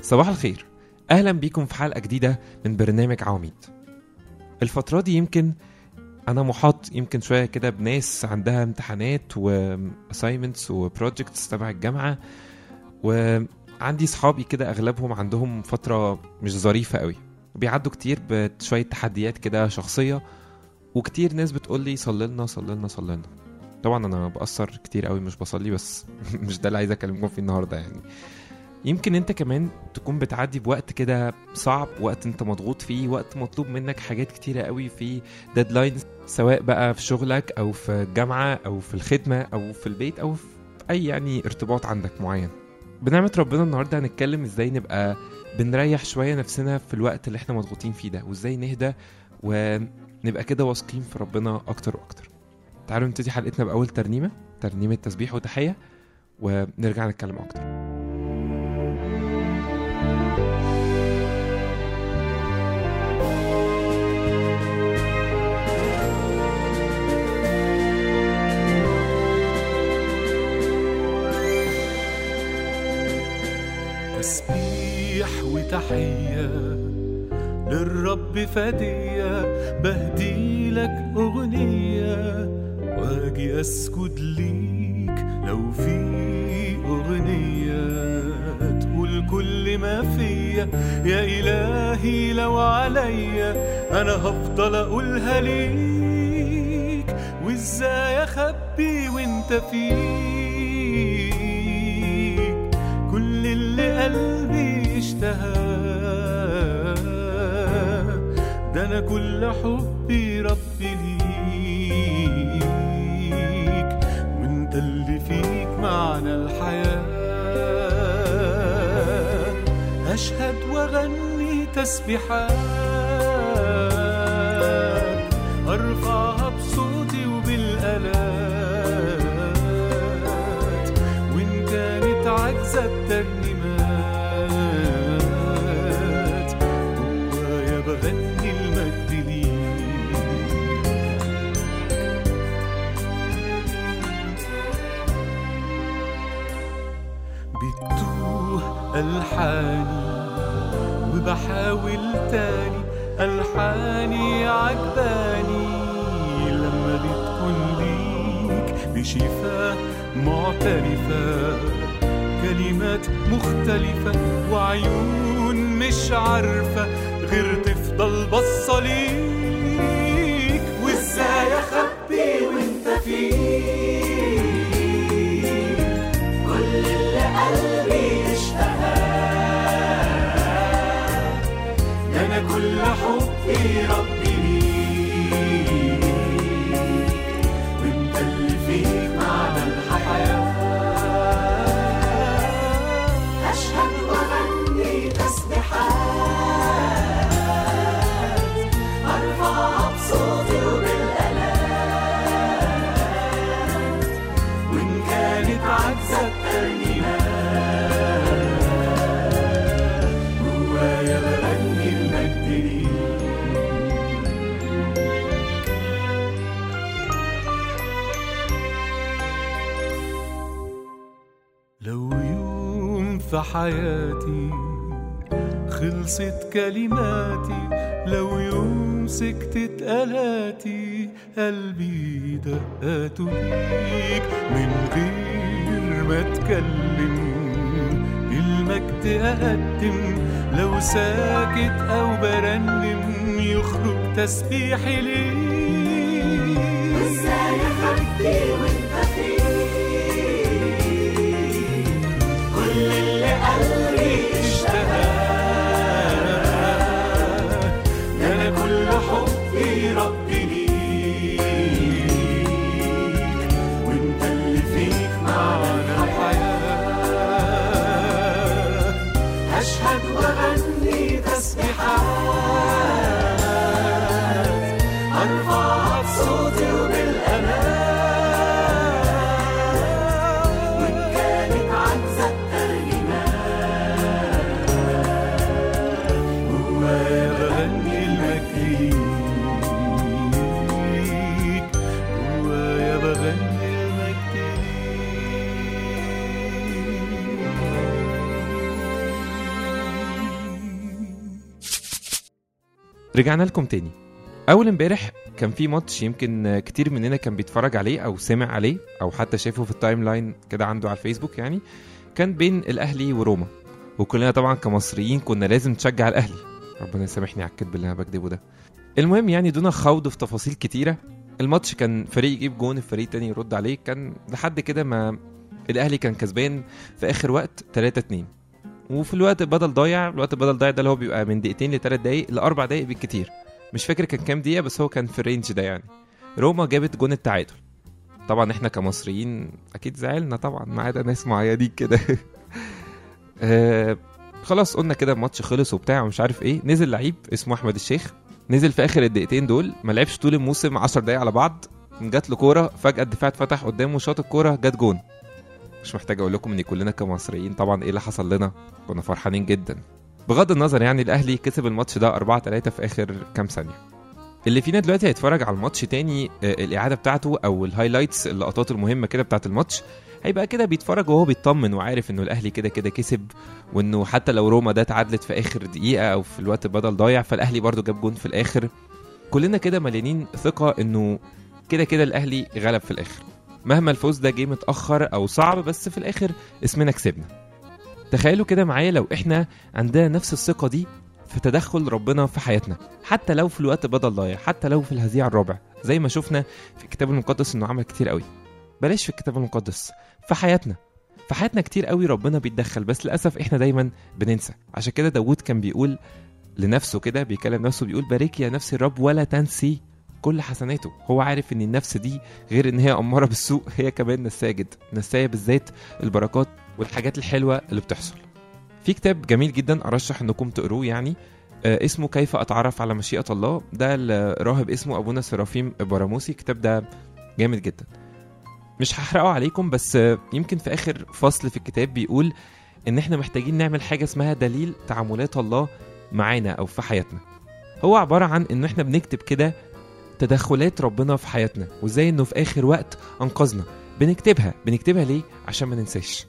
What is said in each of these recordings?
صباح الخير اهلا بيكم في حلقه جديده من برنامج عواميد الفتره دي يمكن انا محاط يمكن شويه كده بناس عندها امتحانات واساينمنتس وبروجكتس تبع الجامعه وعندي صحابي كده اغلبهم عندهم فتره مش ظريفه قوي بيعدوا كتير بشويه تحديات كده شخصيه وكتير ناس بتقول لي صلي لنا صلي لنا صلي لنا طبعا انا بأثر كتير قوي مش بصلي بس مش ده اللي عايز اكلمكم فيه النهارده يعني يمكن انت كمان تكون بتعدي بوقت كده صعب وقت انت مضغوط فيه وقت مطلوب منك حاجات كتيرة قوي في ديدلاينز سواء بقى في شغلك او في الجامعة او في الخدمة او في البيت او في اي يعني ارتباط عندك معين بنعمة ربنا النهاردة هنتكلم ازاي نبقى بنريح شوية نفسنا في الوقت اللي احنا مضغوطين فيه ده وازاي نهدى ونبقى كده واثقين في ربنا اكتر واكتر تعالوا نبتدي حلقتنا بأول ترنيمة ترنيمة تسبيح وتحية ونرجع نتكلم أكتر تسبيح وتحية للرب فدية بهدي لك أغنية واجي أسجد ليك لو في أغنية تقول كل ما فيا يا إلهي لو عليا أنا هفضل أقولها ليك وإزاي أخبي وإنت فيك كل اللي قلبي اشتهى ده انا كل حبي ربي ليك وانت اللي فيك معنى الحياة اشهد واغني تسبيحات ارفعها بصوتي وبالالات وان كانت عجزة الترنيمات جوايا بغني المجد ليك بتوه ألحاني وبحاول تاني ألحاني عجباني لما بتكون ليك بشفاء معترفة كلمات مختلفة وعيون مش عارفة غير تفضل بصة ليك وازاي اخبي وانت فيك كل اللي قلبي اشتهاه ده انا كل حبي ربي ليك وانت اللي فيك معنى الحياه أشهد وأغني تسبيحات أرفعها بصوتي وبالآلات وإن كانت عجزة الترنيمات جوايا بغني المجد ليك لو يوم في حياتي خلصت كلماتي لو يوم سكتت آلاتي قلبي دقاته ليك من غير ما اتكلم المجد اقدم لو ساكت او برنم يخرج تسبيحي ليك إزاي أخبي وأنت فيك كل اللي قلبي اشتهاه ده انا كل حبي ربي ليك وانت اللي فيك معنى الحياه أشهد وأغني تسبيحات أرفع رجعنا لكم تاني اول امبارح كان في ماتش يمكن كتير مننا كان بيتفرج عليه او سمع عليه او حتى شافه في التايم لاين كده عنده على الفيسبوك يعني كان بين الاهلي وروما وكلنا طبعا كمصريين كنا لازم نشجع الاهلي ربنا يسامحني على الكذب اللي انا بكذبه ده المهم يعني دون خوض في تفاصيل كتيره الماتش كان فريق يجيب جون الفريق التاني يرد عليه كان لحد كده ما الاهلي كان كسبان في اخر وقت 3 2 وفي الوقت بدل ضايع الوقت بدل ضايع ده اللي هو بيبقى من دقيقتين لثلاث دقايق لاربع دقايق بالكتير مش فاكر كان كام دقيقه بس هو كان في الرينج ده يعني روما جابت جون التعادل طبعا احنا كمصريين اكيد زعلنا طبعا ما عدا ناس معينين كده آه، خلاص قلنا كده الماتش خلص وبتاع ومش عارف ايه نزل لعيب اسمه احمد الشيخ نزل في اخر الدقيقتين دول ما لعبش طول الموسم 10 دقايق على بعض جات له كوره فجاه الدفاع اتفتح قدامه شاط الكوره جت جون مش محتاج اقول لكم ان كلنا كمصريين طبعا ايه اللي حصل لنا كنا فرحانين جدا بغض النظر يعني الاهلي كسب الماتش ده 4 3 في اخر كام ثانيه اللي فينا دلوقتي هيتفرج على الماتش تاني آه، الاعاده بتاعته او الهايلايتس اللقطات المهمه كده بتاعت الماتش هيبقى كده بيتفرج وهو بيطمن وعارف انه الاهلي كده كده كسب وانه حتى لو روما ده اتعادلت في اخر دقيقه او في الوقت بدل ضايع فالاهلي برضو جاب جون في الاخر كلنا كده مليانين ثقه انه كده كده الاهلي غلب في الاخر مهما الفوز ده جه متاخر او صعب بس في الاخر اسمنا كسبنا تخيلوا كده معايا لو احنا عندنا نفس الثقه دي في تدخل ربنا في حياتنا حتى لو في الوقت بدل ضايع حتى لو في الهزيع الرابع زي ما شفنا في الكتاب المقدس انه عمل كتير قوي بلاش في الكتاب المقدس في حياتنا في حياتنا كتير قوي ربنا بيتدخل بس للاسف احنا دايما بننسى عشان كده داوود كان بيقول لنفسه كده بيكلم نفسه بيقول باركي يا نفسي الرب ولا تنسي كل حسناته هو عارف ان النفس دي غير ان هي اماره بالسوء هي كمان نساجد نسايه بالذات البركات والحاجات الحلوه اللي بتحصل في كتاب جميل جدا ارشح انكم تقروه يعني آه، اسمه كيف اتعرف على مشيئه الله ده الراهب اسمه ابونا سرافيم براموسي الكتاب ده جامد جدا مش هحرقه عليكم بس آه، يمكن في اخر فصل في الكتاب بيقول ان احنا محتاجين نعمل حاجه اسمها دليل تعاملات الله معانا او في حياتنا هو عباره عن ان احنا بنكتب كده تدخلات ربنا في حياتنا وازاي انه في اخر وقت انقذنا بنكتبها بنكتبها ليه عشان ما ننساش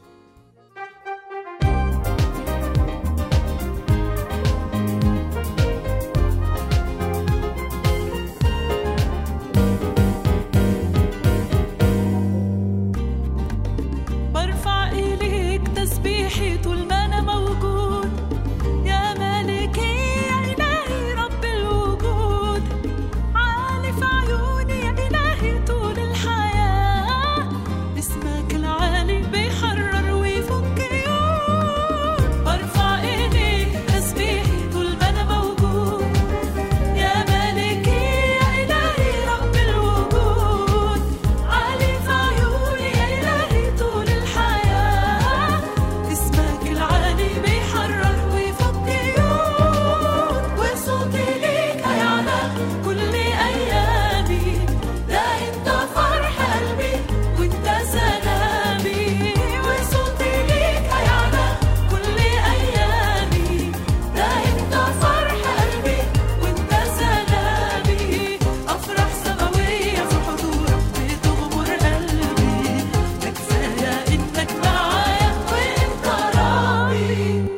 برفع إليك تسبيحي طول ما أنا موجود يا مالكي يا إلهي رب الوجود عالي في عيوني يا إلهي طول الحياة اسمك العالي بيحرر ويفك قيود برفع إليك تسبيحي طول ما أنا موجود يا مالكي يا إلهي رب الوجود عالي في عيوني يا إلهي طول الحياة اسمك العالي بيحرر ويفك قيود وصوتي ليك هيعلى كل أيامي ده أنت فرح قلبي وأنت سلامي وصوتي ليك هيعلى كل أيامي ده أنت فرح قلبي وأنت سلامي أفرح سماوية في حضورك بتغمر قلبي ده كفاية إنك معايا وأنت راضي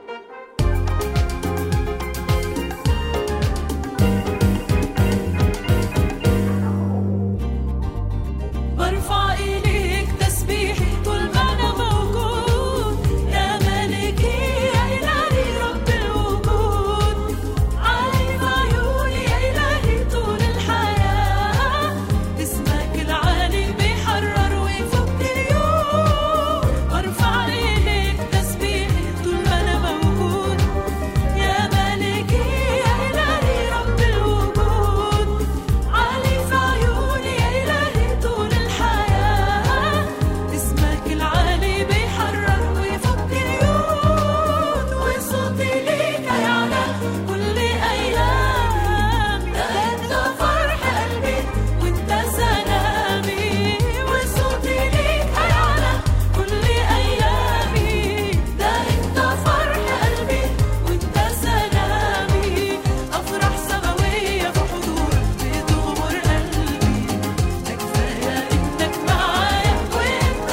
برفع إليك تسبيحي طول ما أنا موجود يا مالكي يا إلهي رب الوجود عالي في عيوني يا إلهي طول الحياة اسمك العالي بيحرر ويفك قيود برفع إليك تسبيحي طول ما أنا موجود يا مالكي يا إلهي رب الوجود عالي في عيوني يا إلهي طول الحياة اسمك العالي بيحرر ويفك قيود وصوتي ليك هيعلى كل أيامي ده أنت فرح قلبي وأنت سلامي وصوتي ليك هيعلى كل أيامي ده أنت فرح قلبي وأنت سلامي أفرح سماوية في حضورك بتغمر قلبي ده كفاية إنك معايا وأنت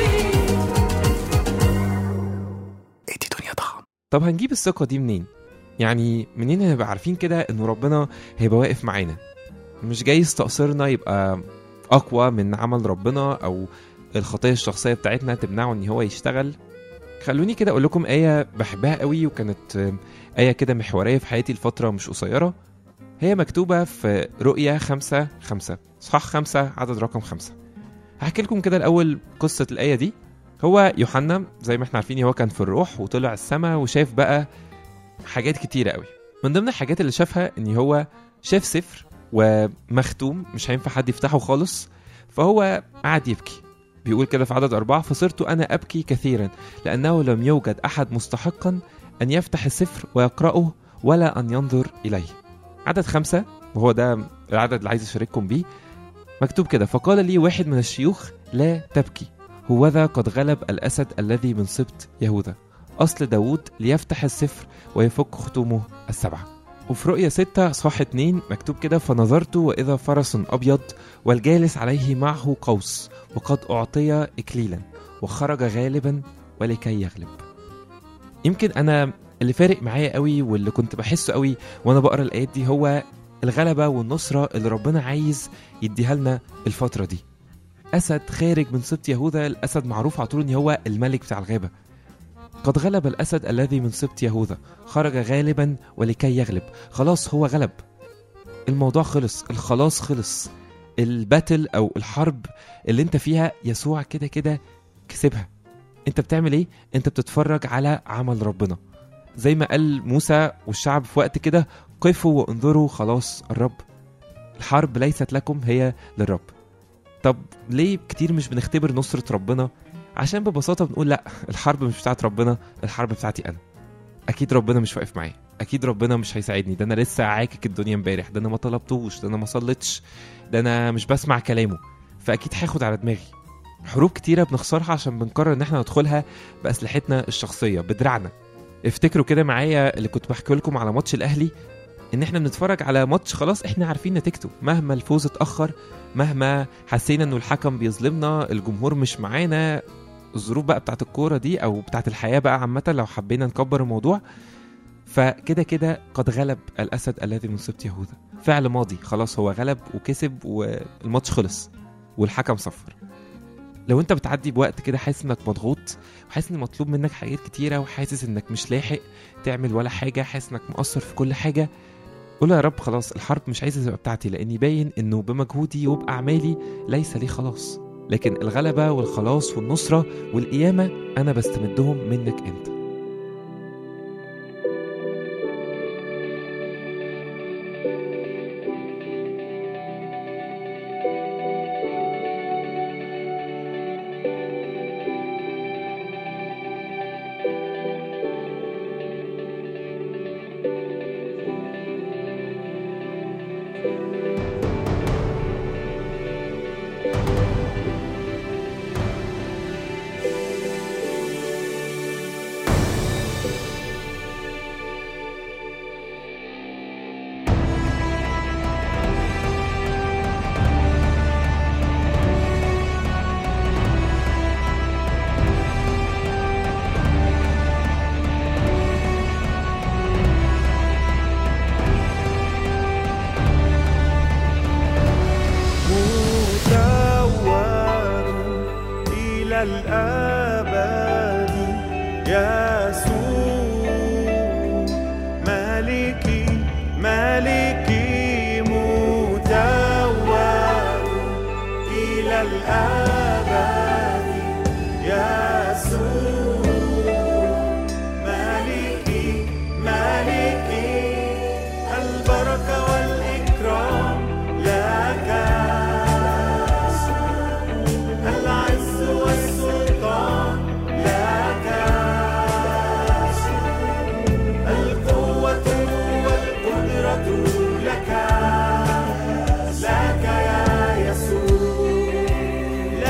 راضي طب هنجيب الثقه دي منين يعني منين نبقى عارفين كده انه ربنا هيبقى واقف معانا مش جايز تقصيرنا يبقى اقوى من عمل ربنا او الخطيه الشخصيه بتاعتنا تمنعه ان هو يشتغل خلوني كده اقول لكم ايه بحبها قوي وكانت آه، ايه كده محوريه في حياتي لفتره مش قصيره هي مكتوبه في رؤيا خمسة خمسة صح خمسة عدد رقم خمسة هحكي لكم كده الاول قصه الايه دي هو يوحنا زي ما احنا عارفين هو كان في الروح وطلع السماء وشاف بقى حاجات كتيرة قوي من ضمن الحاجات اللي شافها ان هو شاف سفر ومختوم مش هينفع حد يفتحه خالص فهو قعد يبكي بيقول كده في عدد أربعة فصرت أنا أبكي كثيرا لأنه لم يوجد أحد مستحقا أن يفتح السفر ويقرأه ولا أن ينظر إليه عدد خمسة وهو ده العدد اللي عايز أشارككم بيه مكتوب كده فقال لي واحد من الشيوخ لا تبكي هوذا قد غلب الأسد الذي من سبط يهوذا أصل داود ليفتح السفر ويفك ختومه السبعة وفي رؤية ستة صح اتنين مكتوب كده فنظرت وإذا فرس أبيض والجالس عليه معه قوس وقد أعطي إكليلا وخرج غالبا ولكي يغلب يمكن أنا اللي فارق معايا قوي واللي كنت بحسه قوي وأنا بقرأ الآيات دي هو الغلبة والنصرة اللي ربنا عايز يديها لنا الفترة دي أسد خارج من سبط يهوذا الأسد معروف على طول إن هو الملك بتاع الغابة قد غلب الأسد الذي من سبط يهوذا خرج غالبا ولكي يغلب خلاص هو غلب الموضوع خلص الخلاص خلص الباتل أو الحرب اللي انت فيها يسوع كده كده كسبها انت بتعمل ايه انت بتتفرج على عمل ربنا زي ما قال موسى والشعب في وقت كده قفوا وانظروا خلاص الرب الحرب ليست لكم هي للرب طب ليه كتير مش بنختبر نصرة ربنا عشان ببساطة بنقول لا الحرب مش بتاعت ربنا الحرب بتاعتي أنا أكيد ربنا مش واقف معايا أكيد ربنا مش هيساعدني ده أنا لسه عاكك الدنيا امبارح ده أنا ما طلبتوش ده أنا ما صليتش ده أنا مش بسمع كلامه فأكيد هاخد على دماغي حروب كتيرة بنخسرها عشان بنقرر إن احنا ندخلها بأسلحتنا الشخصية بدراعنا افتكروا كده معايا اللي كنت بحكي لكم على ماتش الأهلي إن احنا بنتفرج على ماتش خلاص احنا عارفين نتيجته مهما الفوز اتأخر مهما حسينا انه الحكم بيظلمنا الجمهور مش معانا الظروف بقى بتاعت الكوره دي او بتاعت الحياه بقى عامه لو حبينا نكبر الموضوع فكده كده قد غلب الاسد الذي من سبط يهوذا فعل ماضي خلاص هو غلب وكسب والماتش خلص والحكم صفر لو انت بتعدي بوقت كده حاسس انك مضغوط وحاسس ان مطلوب منك حاجات كتيره وحاسس انك مش لاحق تعمل ولا حاجه حاسس انك مقصر في كل حاجه قول يا رب خلاص الحرب مش عايزه تبقى بتاعتي لاني باين انه بمجهودي وباعمالي ليس لي خلاص لكن الغلبه والخلاص والنصره والقيامه انا بستمدهم منك انت مدور إلى الأبد يسوع مالكي مالكي مدور إلى الأبد يسوع مالكي مالكي البركة والإكرام لك العز والسلطان لك القوة والقدرة لك لك يا يسوع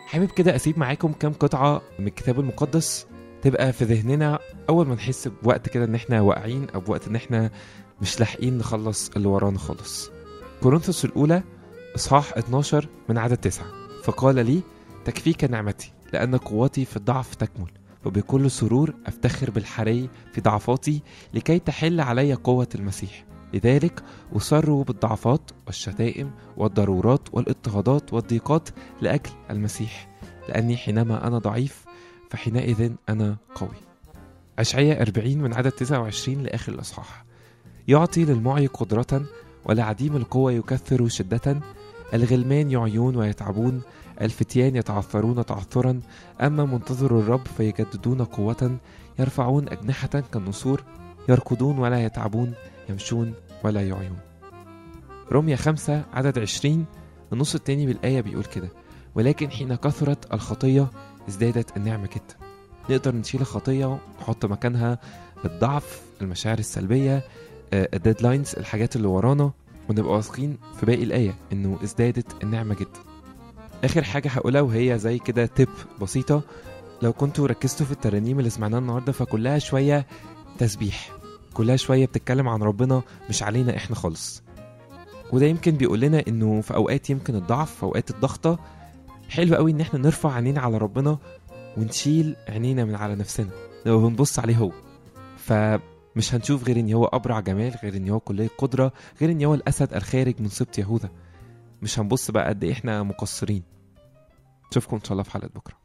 حابب كده اسيب معاكم كام قطعه من الكتاب المقدس تبقى في ذهننا اول ما نحس بوقت كده ان احنا واقعين او بوقت ان احنا مش لاحقين نخلص اللي ورانا خالص كورنثوس الاولى اصحاح 12 من عدد 9 فقال لي تكفيك نعمتي لان قوتي في الضعف تكمل وبكل سرور افتخر بالحري في ضعفاتي لكي تحل علي قوه المسيح لذلك أسر بالضعفات والشتائم والضرورات والاضطهادات والضيقات لأجل المسيح لأني حينما أنا ضعيف فحينئذ أنا قوي أشعية 40 من عدد 29 لآخر الإصحاح يعطي للمعي قدرة ولعديم القوة يكثر شدة الغلمان يعيون ويتعبون الفتيان يتعثرون تعثرا أما منتظر الرب فيجددون قوة يرفعون أجنحة كالنسور يركضون ولا يتعبون يمشون ولا يعيون رمية خمسة عدد عشرين النص التاني بالآية بيقول كده ولكن حين كثرت الخطية ازدادت النعمة جدا نقدر نشيل الخطية ونحط مكانها الضعف المشاعر السلبية آه، الديدلاينز الحاجات اللي ورانا ونبقى واثقين في باقي الآية إنه ازدادت النعمة جدا آخر حاجة هقولها وهي زي كده تip بسيطة لو كنتوا ركزتوا في الترانيم اللي سمعناها النهاردة فكلها شوية تسبيح كلها شوية بتتكلم عن ربنا مش علينا احنا خالص وده يمكن بيقول لنا انه في اوقات يمكن الضعف في اوقات الضغطة حلو قوي ان احنا نرفع عينينا على ربنا ونشيل عينينا من على نفسنا لو بنبص عليه هو فمش هنشوف غير ان هو ابرع جمال غير ان هو كلية قدرة غير ان هو الاسد الخارج من سبط يهوذا مش هنبص بقى قد ايه احنا مقصرين اشوفكم ان شاء الله في حلقة بكرة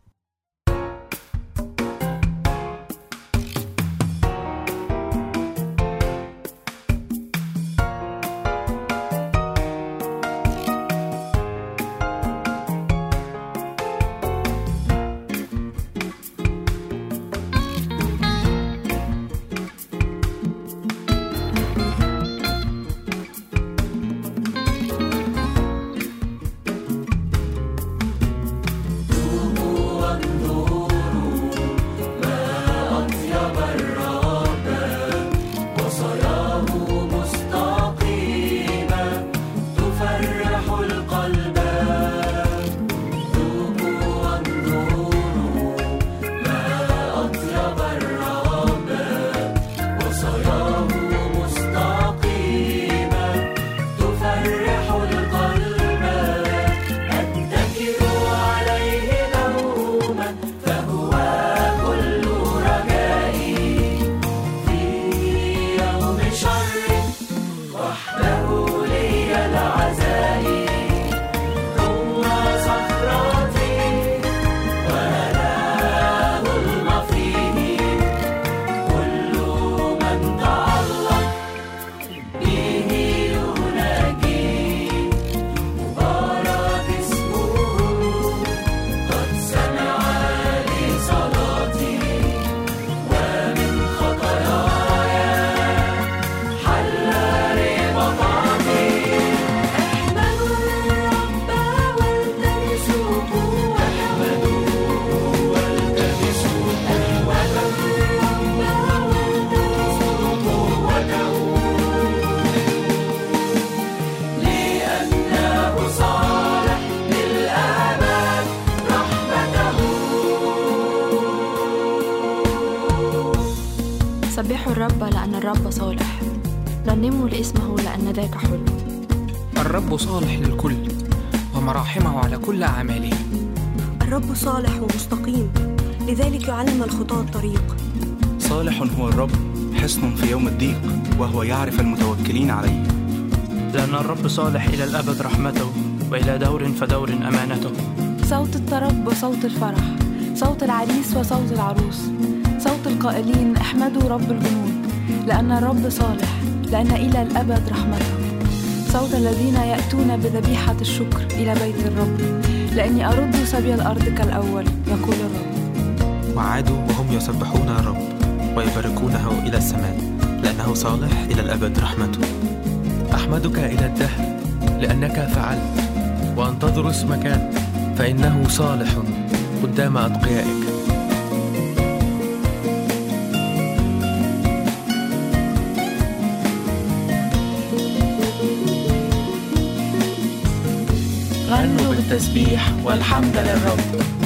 مستقيمة تفرح القلب ذوقوا وانظروا ما أطيب الرب وصاياه مستقيمة تفرح القلب أتكل عليه دوما فهو كل رجائي في يوم شر وحده لي العزائي هو صخرتي وهناه المفيه كل من تعلق به يناجي مبارك اسمه قد سمع لي صلاتي ومن خطاياي حل ربطاتي احمدوا الرب والتمسوا قوته والتمسوا احمدوا الرب والتمسوا قوته لأنه صالح للأبد رحمته سبحوا الرب لأن الرب صالح رنموا لاسمه لأن ذاك حلو الرب صالح للكل ومراحمه على كل أعماله الرب صالح ومستقيم لذلك يعلم الخطاة الطريق صالح هو الرب حصن في يوم الضيق وهو يعرف المتوكلين عليه لأن الرب صالح إلى الأبد رحمته وإلى دور فدور أمانته صوت الطرب وصوت الفرح صوت العريس وصوت العروس صوت القائلين احمدوا رب الجنود لأن الرب صالح لأن إلى الأبد رحمته صوت الذين يأتون بذبيحة الشكر إلى بيت الرب لأني أرد سبي الأرض كالأول يقول الرب وعادوا وهم يسبحون الرب ويباركونه إلى السماء لأنه صالح إلى الأبد رحمته أحمدك إلى الدهر لأنك فعلت وأنتظر اسمك فإنه صالح قدام أتقيائك غنوا التسبيح والحمد للرب